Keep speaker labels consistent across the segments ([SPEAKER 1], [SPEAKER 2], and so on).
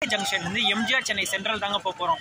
[SPEAKER 1] ஜங்ஷன்லேருந்து MGR Chennai central தாங்க போக போகிறோம்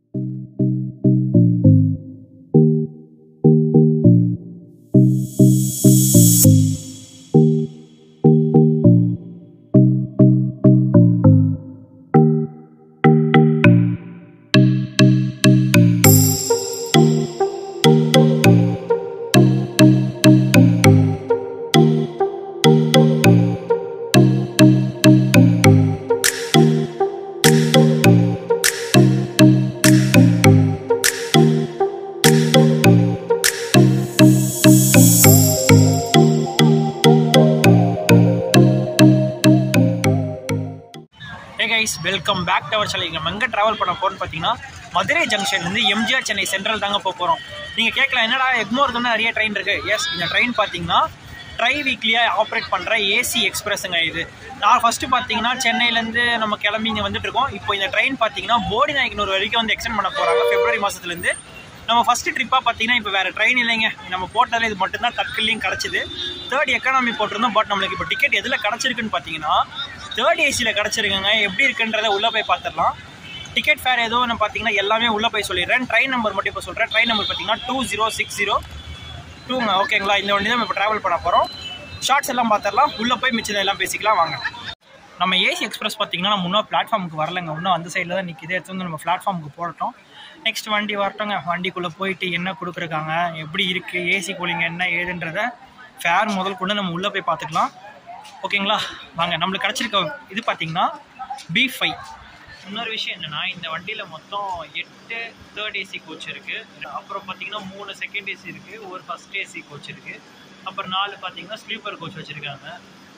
[SPEAKER 1] hey guys welcome back to our channel நம்ம எங்கே ட்ராவல் பண்ண போகிறோம்னு பார்த்தீங்கன்னா மதுரை ஜங்ஷன்லேருந்து எம்ஜிஆர் சென்னை சென்ட்ரல் தாங்க போக போகிறோம் நீங்கள் கேட்கலாம் என்னடா எக்மோர் தானே நிறைய ட்ரெயின் இருக்குது எஸ் இந்த ட்ரெயின் பார்த்தீங்கன்னா ட்ரை வீக்லியாக ஆப்ரேட் பண்ணுற ஏசி எக்ஸ்பிரஸுங்க இது நான் ஃபஸ்ட்டு பார்த்தீங்கன்னா சென்னையிலேருந்து நம்ம கிளம்பி இங்கே வந்துட்டு இருக்கோம் இப்போ இந்த ட்ரெயின் பார்த்தீங்கன்னா போடி நாயக்கனூர் வரைக்கும் வந்து எக்ஸ்டெண்ட் பண்ண போகிறாங்க பிப்ரவரி மாதத்துலேருந்து நம்ம ஃபஸ்ட்டு ட்ரிப்பாக பார்த்தீங்கன்னா இப்போ வேறு ட்ரெயின் இல்லைங்க நம்ம போட்டதில் இது மட்டும்தான் தற்கல்லையும் கிடச்சிது தேர்ட் எக்கானமி போட்டிருந்தோம் பட் நம்மளுக்கு இப்போ டிக்கெட் எதில் கிடச்சிருக்குன்னு பார்த்தீங்கன்னா தேர்ட் ஏசியில் கிடச்சிருக்குங்க எப்படி இருக்குன்றதை உள்ளே போய் பார்த்துடலாம் டிக்கெட் ஃபேர் ஏதோ நான் பார்த்தீங்கன்னா எல்லாமே உள்ளே போய் சொல்லிடுறேன் ட்ரெயின் நம்பர் மட்டும் இப்போ சொல்கிறேன் ட்ரெயின் நம்பர் பார்த்தீங்கன்னா டூ ஜீரோ சிக்ஸ் ஜீரோ டூங்க ஓகேங்களா இந்த வண்டி தான் இப்போ ட்ராவல் பண்ண போகிறோம் ஷார்ட்ஸ் எல்லாம் பார்த்துடலாம் உள்ளே போய் மிச்சம் எல்லாம் பேசிக்கலாம் வாங்க நம்ம ஏசி எக்ஸ்பிரஸ் பார்த்தீங்கன்னா நம்ம இன்னும் பிளாட்ஃபார்முக்கு வரலங்க இன்னும் அந்த சைடில் தான் நிற்கிது எடுத்து வந்து நம்ம பிளாட்ஃபார்முக்கு போடட்டும் நெக்ஸ்ட் வண்டி வரட்டோங்க வண்டிக்குள்ளே போயிட்டு என்ன கொடுக்குறாங்க எப்படி இருக்குது ஏசி கூலிங் என்ன ஏதுன்றத ஃபேர் முதல் கொண்டு நம்ம உள்ளே போய் பார்த்துக்கலாம் ஓகேங்களா வாங்க நம்மளுக்கு கிடச்சிருக்க இது பார்த்தீங்கன்னா பி ஃபைவ் இன்னொரு விஷயம் என்னென்னா இந்த வண்டியில் மொத்தம் எட்டு தேர்ட் ஏசி கோச் இருக்குது அப்புறம் பார்த்தீங்கன்னா மூணு செகண்ட் ஏசி இருக்குது ஒரு ஃபஸ்ட் ஏசி கோச் இருக்குது அப்புறம் நாலு பார்த்தீங்கன்னா ஸ்லீப்பர் கோச் வச்சுருக்காங்க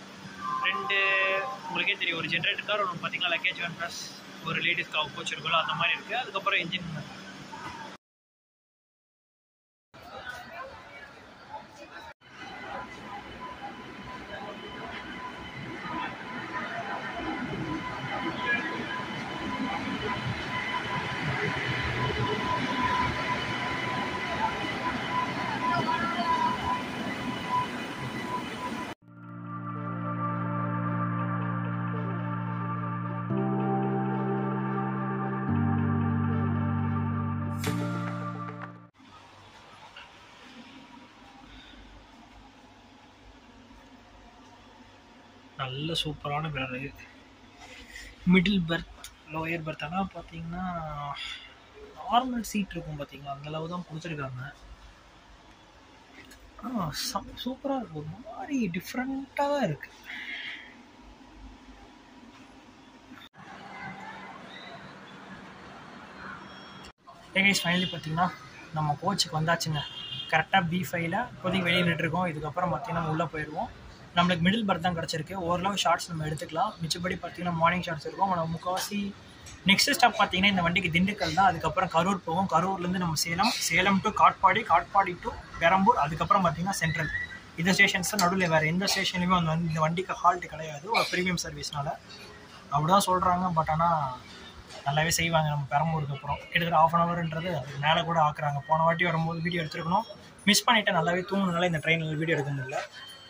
[SPEAKER 1] ரெண்டு உங்களுக்கே தெரியும் ஒரு ஜென்ரேட்டர் கார் ஒன்று பார்த்தீங்கன்னா லக்கேஜ் வேன் ப்ளஸ் ஒரு லேடிஸ் காவ் கோச் இருக்குல்ல அந்த மாதிரி இருக்குது அதுக்கப்புறம் இன்ஜின் நல்ல சூப்பரான பேர் மிடில் பெர்த் லோயர் பெர்த் ஆனால் பார்த்தீங்கன்னா நார்மல் சீட் இருக்கும் பார்த்தீங்களா அந்த அளவு தான் கொடுத்துருக்காங்க ஆ சூப்பராக இருக்கும் ஒரு மாதிரி டிஃப்ரெண்ட்டாக தான் இருக்குது ஏகைஸ் ஃபைனலி பார்த்தீங்கன்னா நம்ம கோச்சுக்கு வந்தாச்சுங்க கரெக்டாக பி ஃபைவ்ல இப்போதைக்கு வெளியே நின்றுருக்கோம் இதுக்கப்புறம் பார்த்தீங்கன்னா நம்ம உள்ளே போயிடுவோம் நம்மளுக்கு மிடில் பர்த் தான் கிடச்சிருக்கு ஓரளவு ஷார்ட்ஸ் நம்ம எடுத்துக்கலாம் மிச்சப்படி பார்த்தீங்கன்னா மார்னிங் ஷார்ட்ஸ் இருக்கும் நம்ம முக்கால்வாசி நெக்ஸ்ட் ஸ்டாப் பார்த்தீங்கன்னா இந்த வண்டிக்கு திண்டுக்கல் தான் அதுக்கப்புறம் கரூர் போவோம் கரூர்லேருந்து நம்ம சேலம் சேலம் டு காட்பாடி காட்பாடி டு பெரம்பூர் அதுக்கப்புறம் பார்த்தீங்கன்னா சென்ட்ரல் இந்த ஸ்டேஷன்ஸ் தான் நடுவில் வேறு எந்த ஸ்டேஷன்லையுமே வந்து வந்து இந்த வண்டிக்கு ஹால்ட் கிடையாது ஒரு ப்ரீமியம் சர்வீஸ்னால அப்படி தான் சொல்கிறாங்க பட் ஆனால் நல்லாவே செய்வாங்க நம்ம பெரம்பூருக்கு அப்புறம் கிட்டத்தட்ட ஆஃப் அன் ஹவர்ன்றது அதுக்கு மேலே கூட ஆக்குறாங்க போன வாட்டி வரும்போது வீடியோ எடுத்துருக்கணும் மிஸ் பண்ணிவிட்டு நல்லாவே தூங்கினால இந்த ட்ரெயினில் வீடியோ எடுக்க முடியல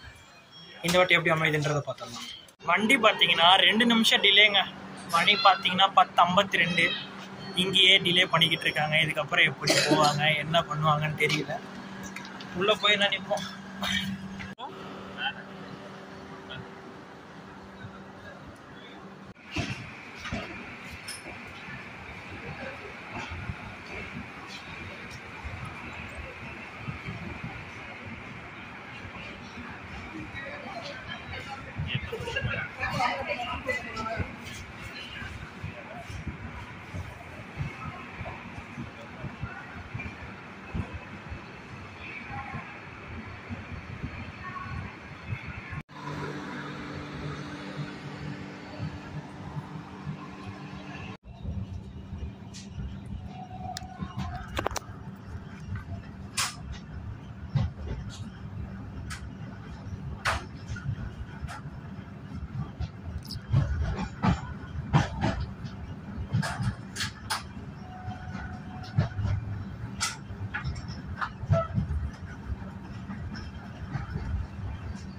[SPEAKER 1] இந்த வாட்டி எப்படி அமையுதுன்றதை பார்த்துடலாம் வண்டி பார்த்தீங்கன்னா ரெண்டு நிமிஷம் டிலேங்க மணி பார்த்தீங்கன்னா பத்து ஐம்பத்தி ரெண்டு இங்கேயே டிலே பண்ணிக்கிட்டு இருக்காங்க இதுக்கப்புறம் எப்படி போவாங்க என்ன பண்ணுவாங்கன்னு தெரியல உள்ளே போய் நான் நிற்போம்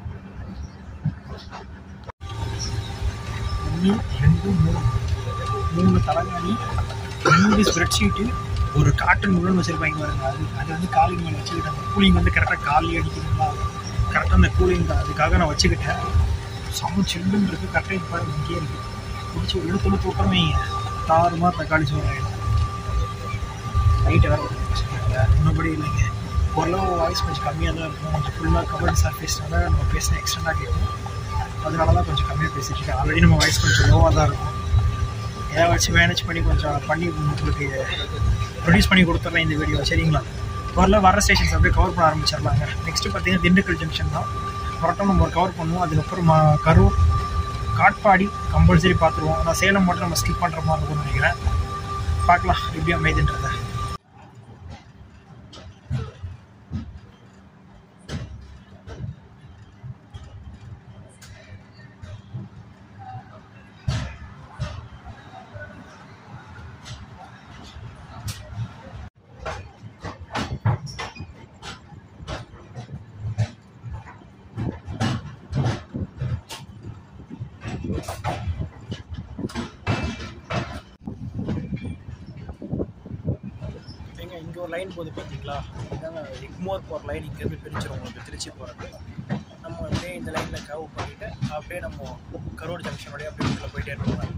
[SPEAKER 1] ஒன்று ரெண்டு மூணு
[SPEAKER 2] மூணு தலைகாணி மூணு ஸ்ப்ரெட்ஷீட்டு ஒரு காட்டன் முழுன்னு வச்சுருப்பாங்க பாருங்க அது அது வந்து காலிங் மேலே வச்சுக்கிட்டேன் அந்த கூலிங் வந்து கரெக்டாக காலி அடிக்குதுங்களா கரெக்டாக அந்த கூலிங் தான் அதுக்காக நான் வச்சுக்கிட்டேன் செம்ம சில்லுன்னு இருக்குது கரெக்டாக இது பாருங்க இங்கேயே இருக்குது பிடிச்சி ஒரு இழுத்துல தூக்கமே தாறுமா தக்காளி சோறு ஆகிடும் லைட்டை வேறு ஒன்றுபடி இல்லைங்க ஓரளவு வாய்ஸ் கொஞ்சம் கம்மியாக தான் இருக்கும் கொஞ்சம் ஃபுல்லாக கவர்டு சர்ஃபேஸ்னால நம்ம பேசின எக்ஸ்டெண்டாக கேட்கும் அதனால தான் கொஞ்சம் கம்மியாக பேசிட்டு இருக்கேன் ஆல்ரெடி நம்ம வாய்ஸ் கொஞ்சம் லோவாக தான் இருக்கும் ஏதாவது வச்சு மேனேஜ் பண்ணி கொஞ்சம் பண்ணி உங்களுக்கு ப்ரொடியூஸ் பண்ணி கொடுத்துட்றேன் இந்த வீடியோ சரிங்களா ஓரளவு வர ஸ்டேஷன்ஸ் அப்படியே கவர் பண்ண ஆரம்பிச்சிடலாங்க நெக்ஸ்ட்டு பார்த்தீங்கன்னா திண்டுக்கல் ஜங்ஷன் தான் கரெக்டாக நம்ம கவர் பண்ணுவோம் அதுக்கப்புறம் மா- கரூர் காட்பாடி கம்பல்சரி பார்த்துருவோம் ஆனால் சேலம் மட்டும் நம்ம ஸ்கிப் பண்ணுற மாதிரி இருக்கும்னு நினைக்கிறேன் பார்க்கலாம் எப்படி அமைதுன்றதை ஏங்க இங்கே ஒரு லைன் போகுது பார்த்தீங்களா இதாங்க எக்மோர் போகிற லைன் இங்கேருந்து பிரிச்சிடும் உங்களுக்கு திருச்சி போகிறது நம்ம அப்படியே இந்த லைனில் கவு பண்ணிவிட்டு அப்படியே நம்ம கரூர் ஜங்ஷன் வழியாக அப்படியே உள்ள போயிட்டே இருக்கோம்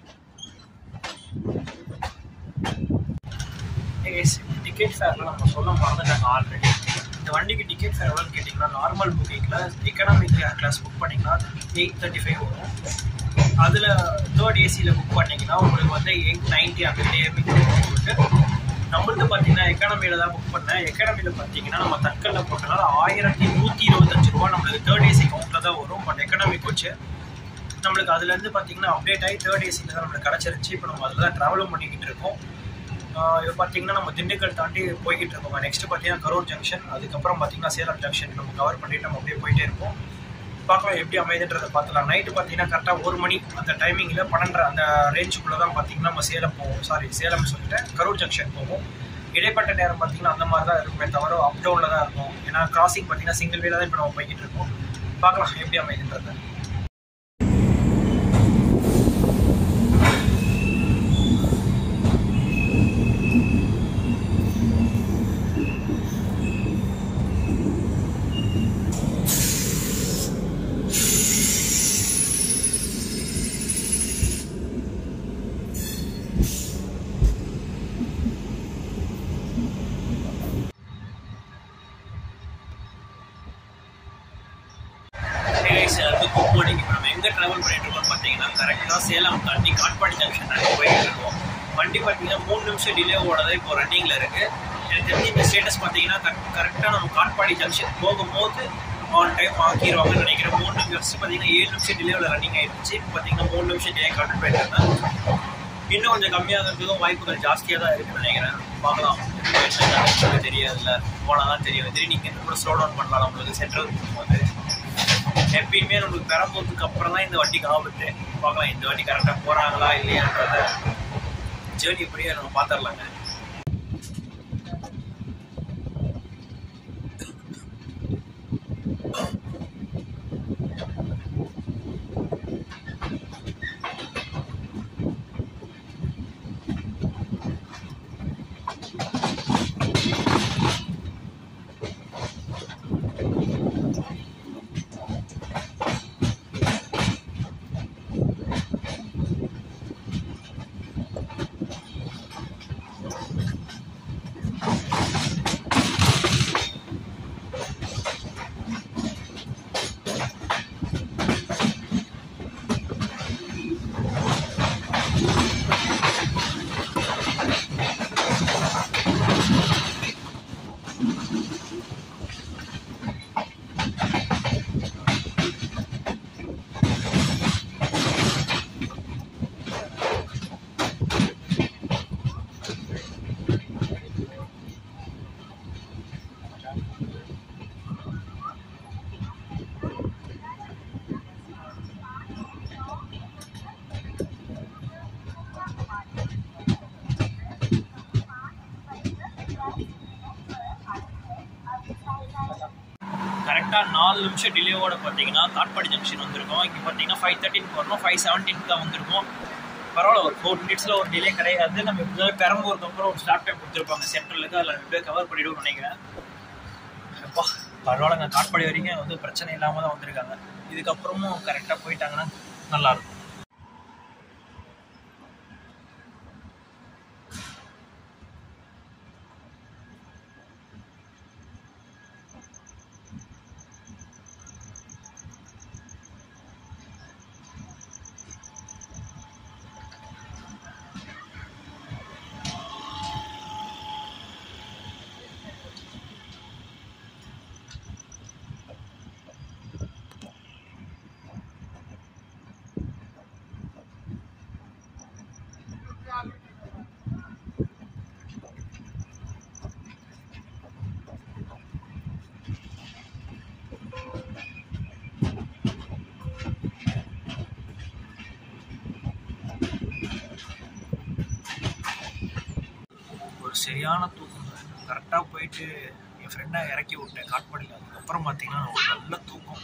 [SPEAKER 2] டிக்கெட் ஃபேர்லாம் நம்ம சொல்ல மறந்துட்டாங்க ஆல்ரெடி இந்த வண்டிக்கு டிக்கெட் ஃபேர் எவ்வளோன்னு கேட்டிங்கன்னா நார்மல் புக்கிங்கில் எக்கனாமிக் கிளாஸ் புக் பண்ணிங்கன்னா எயிட் தேர்ட்டி ஃபைவ் வரும் அதில் தேர்ட் ஏசியில் புக் பண்ணிங்கன்னா உங்களுக்கு வந்து எயிட் நைன்ட்டி அந்த டேமிங் போட்டு நம்மள்ட்ட பார்த்தீங்கன்னா எக்கானமியில் தான் புக் பண்ணேன் எக்கானமியில் பார்த்தீங்கன்னா நம்ம தக்கல்ல போட்டனால ஆயிரத்தி நூற்றி இருபத்தஞ்சு ரூபா நம்மளுக்கு தேர்ட் ஏசி கவுண்டில் தான் வரும் பட் எக்கனாமி கோச்சு நம்மளுக்கு அதுலேருந்து பார்த்தீங்கன்னா அப்டேட் ஆகி தேர்ட் ஏசியில் தான் நம்மளுக்கு கிடச்சிருச்சு இப்போ நம்ம அதில் தான் ட்ராவலும் பண்ணிக்கிட்டு இருக்கோம் ஆஹ் இப்போ பார்த்தீங்கன்னா நம்ம திண்டுக்கல் தாண்டி போய்கிட்டு இருக்கோம் நெக்ஸ்ட் பார்த்தீங்கன்னா கரூர் ஜங்ஷன் அதுக்கப்புறம் பார்த்தீங்கன்னா சேலம் ஜங்ஷன் நம்ம கவர் பண்ணிட்டு நம்ம அப்படியே போயிட்டே இருப்போம் பார்க்கலாம் எப்படி அமைதுன்றதை பார்த்துலாம் நைட்டு பார்த்தீங்கன்னா கரெக்டாக ஒரு மணி அந்த டைமிங்கில் பன்னெண்டரை அந்த ரேஞ்சுக்குள்ளே தான் பார்த்தீங்கன்னா நம்ம சேலம் போவோம் சாரி சேலம் சொல்லிட்டு கரூர் ஜங்ஷன் போவோம் இடைப்பட்ட நேரம் பார்த்தீங்கன்னா அந்த மாதிரி தான் இருக்குமே தவிர அப் டவுனில் தான் இருக்கும் ஏன்னா கிராசிங் பார்த்தீங்கன்னா சிங்கிள் வேல தான் இப்போ நம்ம போய்கிட்டு இருக்கோம் பார்க்கலாம் எப்படி அமைதுன்றதை குக் மார்னிங் இப்போ நம்ம எங்கே ட்ராவல் பண்ணிட்டு இருக்கோம் பார்த்தீங்கன்னா கரெக்டாக சேலம் தாண்டி காட்பாடி ஜங்ஷன் நாங்கள் போயிட்டு இருக்கோம் வண்டி பார்த்தீங்கன்னா மூணு நிமிஷம் டிலே ஓடதான் இப்போ ரன்னிங்கில் இருக்குது எனக்கு தெரிஞ்சு இந்த ஸ்டேட்டஸ் பார்த்தீங்கன்னா கரெக்டாக நம்ம காட்பாடி ஜங்ஷன் போகும்போது ஆன் டைம் ஆக்கிடுவாங்கன்னு நினைக்கிறேன் மூணு நிமிஷம் பார்த்தீங்கன்னா ஏழு நிமிஷம் டிலேவில் ரன்னிங் ஆயிடுச்சு இப்போ பார்த்தீங்கன்னா மூணு நிமிஷம் டிலே காட்டு போயிட்டு இருந்தேன் இன்னும் கொஞ்சம் கம்மியாகிறதுக்கும் வாய்ப்புகள் ஜாஸ்தியாக தான் இருக்குன்னு நினைக்கிறேன் பார்க்கலாம் என்ன தெரியாதுல்ல போனால் தான் தெரியும் திடீர்னு நீங்கள் கூட ஸ்லோ டவுன் பண்ணலாம் நம்மளுக்கு சென்ட்ரல் போகும்போது எப்பயுமே நம்மளுக்கு பெரம்பூருக்கு அப்புறம் தான் இந்த வண்டிக்கு ஆபத்து பார்க்கலாம் இந்த வண்டி கரெக்டாக போகிறாங்களா இல்லையான்றத ஜேர்னி இப்படியே நம்ம பார்த்துடலாங்க கரெக்டாக நாலு நிமிஷம் டிலேவோட பார்த்தீங்கன்னா காட்பாடி ஜங்ஷன் வந்திருக்கோம் இங்கே பார்த்தீங்கன்னா ஃபைவ் தேர்ட்டின் வரணும் ஃபைவ் செவன்டீன் தான் வந்திருக்கோம்
[SPEAKER 1] பரவாயில்ல ஒரு ஃபோர் மினிட்ஸில் ஒரு டிலே கிடையாது நம்ம இப்போதான் பெரம்பூருக்கு அப்புறம் ஒரு ஸ்டார்ட் டைம் கொடுத்துருப்பாங்க சென்ட்ரலுக்கு அதில் எப்படியோ கவர் பண்ணிவிடுவோம்னு நினைக்கிறேன் அப்பா பரவாயில்லங்க காட்பாடி வரைக்கும் வந்து பிரச்சனை இல்லாமல் தான் வந்திருக்காங்க இதுக்கப்புறமும் கரெக்டாக போயிட்டாங்கன்னா நல்லாயிருக்கும் ஒரு சரியான தூக்கம் கரெக்டாக போயிட்டு என் ஃப்ரெண்டை இறக்கி விட்டேன் காட்பாடியில் அதுக்கப்புறம் பார்த்தீங்கன்னா ஒரு நல்ல தூக்கம்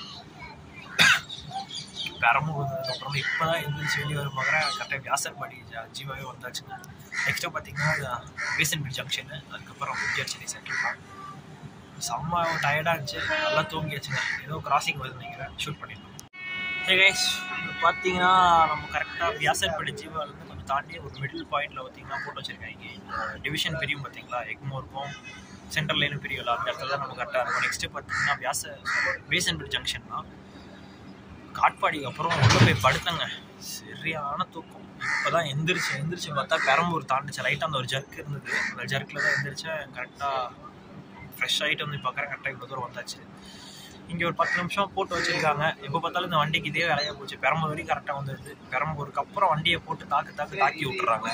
[SPEAKER 1] பெரம்பூர் வந்ததுக்கப்புறம் இப்போ தான் எந்திரிச்சு வெளியே வரும் பார்க்குறேன் கரெக்டாக வியாசர்பாடி ஜ- ஜீவாவே வந்தாச்சுங்க நெக்ஸ்ட்டு பார்த்தீங்கன்னா வேசன்பி ஜங்ஷனு அதுக்கப்புறம் விஜயா சென்னை சென்ட்ரல் தான் செம்ம டயர்டாக இருந்துச்சு நல்லா தூங்கியாச்சுங்க ஏதோ கிராசிங் வருது நினைக்கிறேன் ஷூட் பண்ணிடலாம் ஹே கைஸ் பார்த்தீங்கன்னா நம்ம கரெக்டாக வியாசர்படி ஜீவாலேருந்து கொஞ்சம் தாண்டி ஒரு மிடில் பாயிண்டில் பார்த்தீங்கன்னா போட்டு வச்சிருக்காங்க இந்த டிவிஷன் பிரியும் பார்த்தீங்களா எக்மோருக்கும் சென்ட்ரல் லைனும் பிரியும் அந்த இடத்துல தான் நம்ம கரெக்டாக இருக்கும் நெக்ஸ்ட்டு பார்த்தீங்கன்னா வியாச வேசன்படி ஜங்ஷன் தான் காட்பாடிக்கு அப்புறம் உள்ள போய் படுத்தங்க சரியான தூக்கம் இப்போ தான் எந்திரிச்சு எந்திரிச்சு பார்த்தா பெரம்பூர் தாண்டிச்சு லைட்டாக அந்த ஒரு ஜர்க் இருந்தது அந்த ஜர்க்கில் தான் எந்திரிச்சேன் கரெக்டாக ஃப்ரெஷ் ஆகிட்டு வந்து பார்க்குறேன் கரெக்டாக இவ்வளோ தூரம் வந்தாச்சு இங்கே ஒரு பத்து நிமிஷம் போட்டு வச்சிருக்காங்க எப்போ பார்த்தாலும் இந்த வண்டிக்கு இதே வேலையாக போச்சு பெரம்பூர் வரைக்கும் கரெக்டாக வந்துடுது பெரம்பூருக்கு அப்புறம் வண்டியை போட்டு தாக்கு தாக்கு தாக்கி விட்டுறாங்க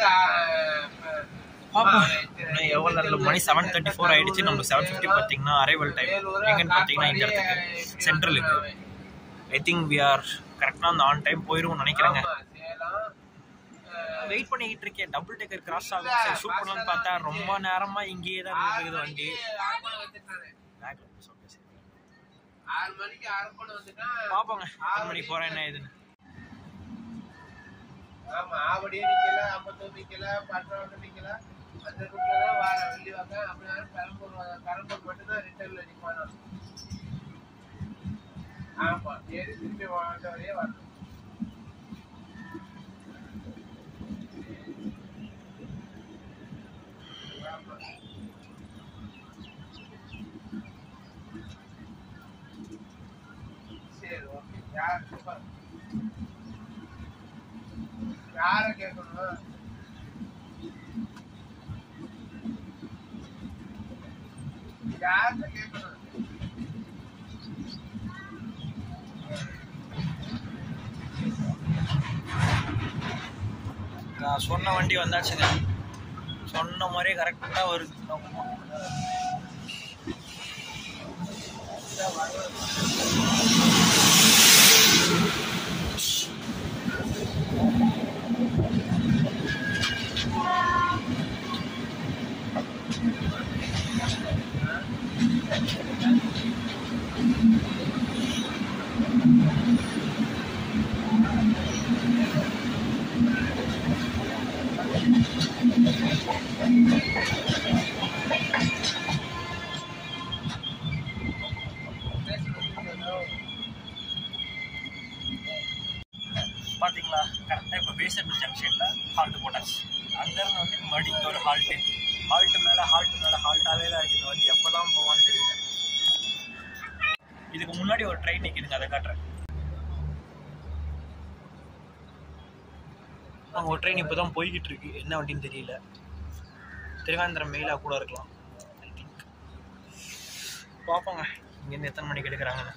[SPEAKER 1] பாப்போம் இன்னும் எவ்வளோ நேரம் மணி செவன் தேர்ட்டி ஃபோர் ஆயிடுச்சு நம்ம செவன் ஃபிஃப்டி பார்த்தீங்கன்னா அரைவல் டைம் எங்கன்னு பார்த்தீங்கன்னா இந்த இடத்துக்கு சென்ட்ரலுக்கு ஐ திங்க் வி ஆர் கரெக்டாக அந்த ஆன் டைம் போயிடும்னு நினைக்கிறேங்க வெயிட் பண்ணிக்கிட்டு இருக்கேன் டபுள் டேக்கர் கிராஸ் ஆகும் சரி ஷூட் பண்ணலாம்னு பார்த்தா ரொம்ப நேரமா இங்கேயே தான் இருக்குது வண்டி பேக்ல சொல்லுங்க சரி
[SPEAKER 3] ஆறு மணிக்கு அரப்பணம் வந்துட்டா
[SPEAKER 1] பாப்போங்க எத்தனை மணிக்கு போறேன் என்ன ஏதுன்னு
[SPEAKER 3] ஆமா ஆவடியே நிக்கல அம்பத்தூர் நிக்கல பட்டணம் நிக்கல அந்த ரூட்ல தான் வார வெள்ளி வாங்க அப்படின்னா பெரம்பூர் வா- பெரம்பூர் மட்டும்தான் ரிட்டர்ன்ல நிப்பானோ ஆமா ஏறி திருப்பி வாங்க வரையே வரணும் ஆமா. சரி ஓகே யார் சூப்பர் யார கேட்கணும் யார்கிட்ட கேட்கணும்
[SPEAKER 1] நான் சொன்ன வண்டி வந்தாச்சுங்க சொன்ன மாதிரியே கரெக்டாக வருது பார்த்தீங்களா கரெக்டாக இப்போ பேசன் ஜங்ஷனில் ஹால்ட் போட்டாச்சு அங்கேருந்து வந்து மறுபடியும் இங்க ஒரு ஹால்ட்டு ஹால்ட்டு மேலே ஹால்ட்டு மேலே ஹால்ட்டாகவே தான் இருக்குது இந்த வண்டி எப்போ தான் போவான்னு தெரியல இதுக்கு முன்னாடி ஒரு ட்ரெயின் நிற்கிதுங்க அதை காட்டுறேன் அங்கே ஒரு ட்ரெயின் இப்போ தான் போய்கிட்டு இருக்கு என்ன வண்டின்னு தெரியல திருவேந்திரம் மெயிலாக கூட இருக்கலாம் ஐ திங்க் பார்ப்போங்க இங்கேருந்து எத்தனை மணிக்கு எடுக்கிறாங்கன்னு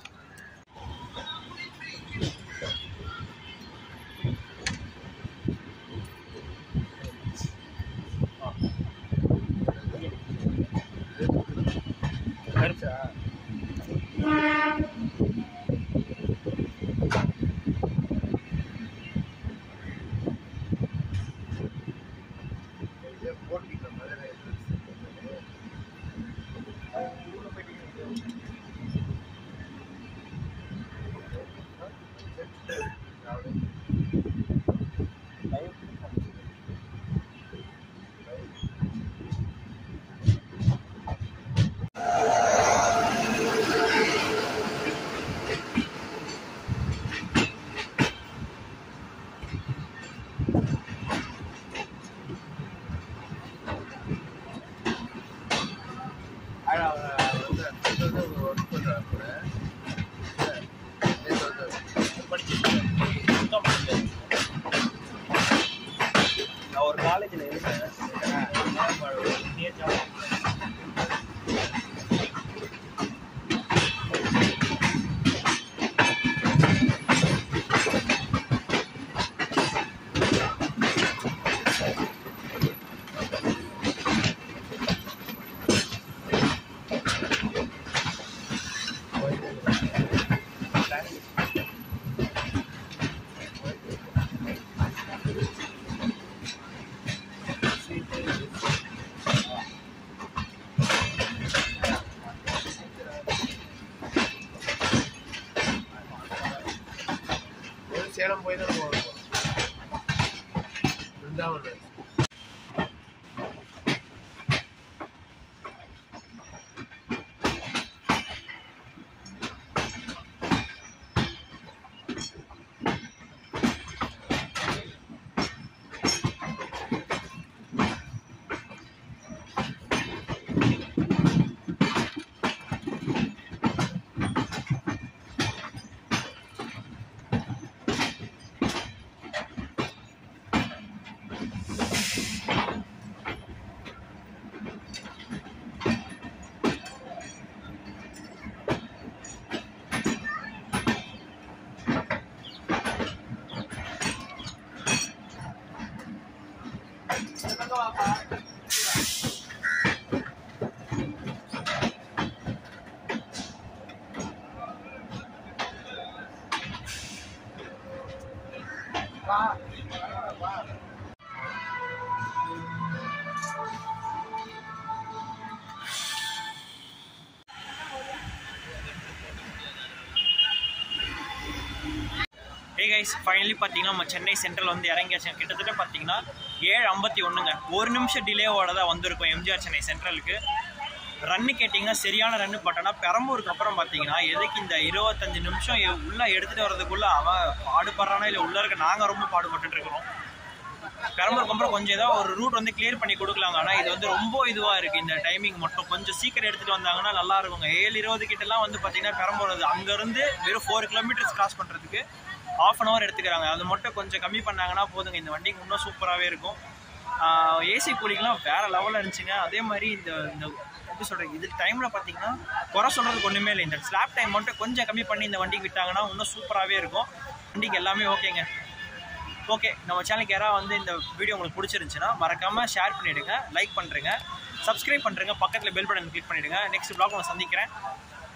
[SPEAKER 1] கருச்சா டைம்
[SPEAKER 2] நான் ஒரு காலேஜில் இருந்தேன்
[SPEAKER 3] ஒரு சேலம் போய் தான் போகணும் பிருந்தாவன்
[SPEAKER 1] ஏ கைஸ் ஃபைனலி பார்த்தீங்கன்னா நம்ம சென்னை சென்ட்ரல் வந்து இறங்கியாச்சு கிட்டத்தட்ட பார்த்தீங்கன்னா ஏழு ஐம்பத்தி ஒன்றுங்க ஒரு நிமிஷம் டிலேவோட தான் வந்திருக்கும் எம்ஜிஆர் சென்னை சென்ட்ரலுக்கு ரன்னு கேட்டிங்கன்னா சரியான ரன்னு பட்டனா பெரம்பூருக்கு அப்புறம் பார்த்தீங்கன்னா எதுக்கு இந்த இருபத்தஞ்சு நிமிஷம் எ- உள்ள எடுத்துகிட்டு வரதுக்குள்ள அவன் பாடுபடுறானா இல்லை உள்ள இருக்க நாங்கள் ரொம்ப பாடுபட்டுட்டு இருக்கிறோம் பெரம்பூருக்கு அப்புறம் கொஞ்சம் ஏதாவது ஒரு ரூட் வந்து கிளியர் பண்ணி கொடுக்கலாங்க ஆனால் இது வந்து ரொம்ப இதுவாக இருக்குது இந்த டைமிங் மட்டும் கொஞ்சம் சீக்கிரம் எடுத்துகிட்டு வந்தாங்கன்னா நல்லா இருக்குங்க ஏழு இருபது கிட்டலாம் வந்து பார்த்தீங்கன்னா பெரம்பூர் அது அங்கேருந்து வெறும் ஃபோர் கிலோமீட்டர்ஸ் கிராஸ் பண்ணுறதுக்கு ஆஃப் அன் ஹவர் எடுத்துக்கிறாங்க அது மட்டும் கொஞ்சம் கம்மி பண்ணாங்கன்னா போதுங்க இந்த வண்டிக்கு இன்னும் சூப்பராகவே இருக்கும் ஏசி கூலிங்லாம் வேற லெவலில் இருந்துச்சுங்க அதே மாதிரி இந்த இந்த எப்படி சொல்கிறது இது டைமில் பார்த்தீங்கன்னா குறை சொல்கிறதுக்கு ஒன்றுமே இல்லை இந்த ஸ்லாப் டைம் மட்டும் கொஞ்சம் கம்மி பண்ணி இந்த வண்டிக்கு விட்டாங்கன்னா இன்னும் சூப்பராகவே இருக்கும் வண்டிக்கு எல்லாமே ஓகேங்க ஓகே நம்ம சேனலுக்கு யாராவது வந்து இந்த வீடியோ உங்களுக்கு பிடிச்சிருந்துச்சுன்னா மறக்காமல் ஷேர் பண்ணிவிடுங்க லைக் பண்ணுறேங்க சப்ஸ்கிரைப் பண்ணுறேங்க பக்கத்தில் பெல் பட்டன் கிளிக் பண்ணிவிடுங்க நெக்ஸ்ட் ப்ளாக் உங்களை சந்திக்கிறேன்